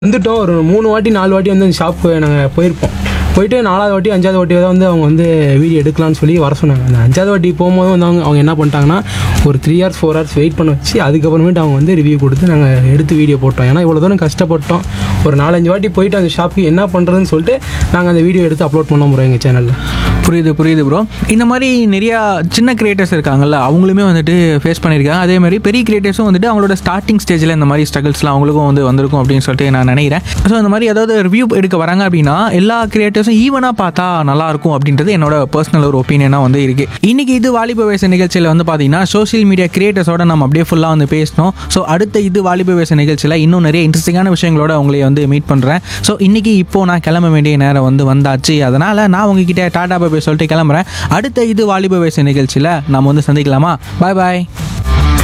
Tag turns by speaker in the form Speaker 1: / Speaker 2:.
Speaker 1: வந்துட்டோம் ஒரு மூணு வாட்டி நாலு வாட்டி வந்து அந்த ஷாப்புக்கு நாங்கள் போயிருப்போம் போயிட்டு நாலாவது வாட்டி அஞ்சாவது வாட்டி தான் வந்து அவங்க வந்து வீடியோ எடுக்கலாம்னு சொல்லி வர சொன்னாங்க அந்த அஞ்சாவது வாட்டி போகும்போது வந்து அவங்க அவங்க என்ன பண்ணிட்டாங்கன்னா ஒரு three hours four hours wait பண்ண வச்சு அதுக்கப்புறமேட்டு அவங்க வந்து ரிவ்யூ கொடுத்து நாங்கள் எடுத்து வீடியோ போட்டோம் ஏன்னா இவ்வளோ தூரம் கஷ்டப்பட்டோம் ஒரு நாலஞ்சு வாட்டி போயிட்டு அந்த ஷாப்புக்கு என்ன பண்ணுறதுன்னு சொல்லிட்டு நாங்கள் அந்த வீடியோ எடுத்து அப்லோட் பண்ண முடியும் எங்கள் சேனலில்
Speaker 2: புரியுது புரியுது ப்ரோ இந்த மாதிரி நிறையா சின்ன கிரியேட்டர்ஸ் இருக்காங்கல்ல அவங்களுமே வந்துட்டு ஃபேஸ் பண்ணியிருக்காங்க அதே மாதிரி பெரிய கிரியேட்டர்ஸும் வந்துட்டு அவங்களோட ஸ்டார்டிங் ஸ்டேஜில் இந்த மாதிரி ஸ்ட்ரகிள்ஸ்லாம் அவங்களுக்கும் வந்து வந்திருக்கும் அப்படின்னு சொல்லிட்டு நான் நினைக்கிறேன் ஸோ இந்த மாதிரி ஏதாவது ரிவ்யூ எடுக்க வராங்க அப்படின்னா எல்லா கிரியேட்டர்ஸும் ஈவனாக பார்த்தா நல்லா இருக்கும் அப்படின்றது என்னோட பர்சனல் ஒரு ஒப்பீனியனாக வந்து இருக்கு இன்னைக்கு இது வாலிப வயசு நிகழ்ச்சியில் வந்து பார்த்தீங்கன்னா சோஷியல் மீடியா கிரியேட்டர்ஸோட நம்ம அப்படியே ஃபுல்லாக வந்து பேசணும் ஸோ அடுத்த இது வாலிப வயசு நிகழ்ச்சியில் இன்னும் நிறைய இன்ட்ரெஸ்டிங்கான விஷயங்களோட உங்களை வந்து மீட் பண்ணுறேன் ஸோ இன்னைக்கு இப்போ நான் கிளம்ப வேண்டிய நேரம் வந்து வந்தாச்சு அதனால் நான் உங்ககிட்ட டாடா பாய் சொல்லிட்டு கிளம்புறேன் அடுத்த இது வாலிப வயசு நிகழ்ச்சியில் நம்ம வந்து சந்திக்கலாமா பாய் பாய்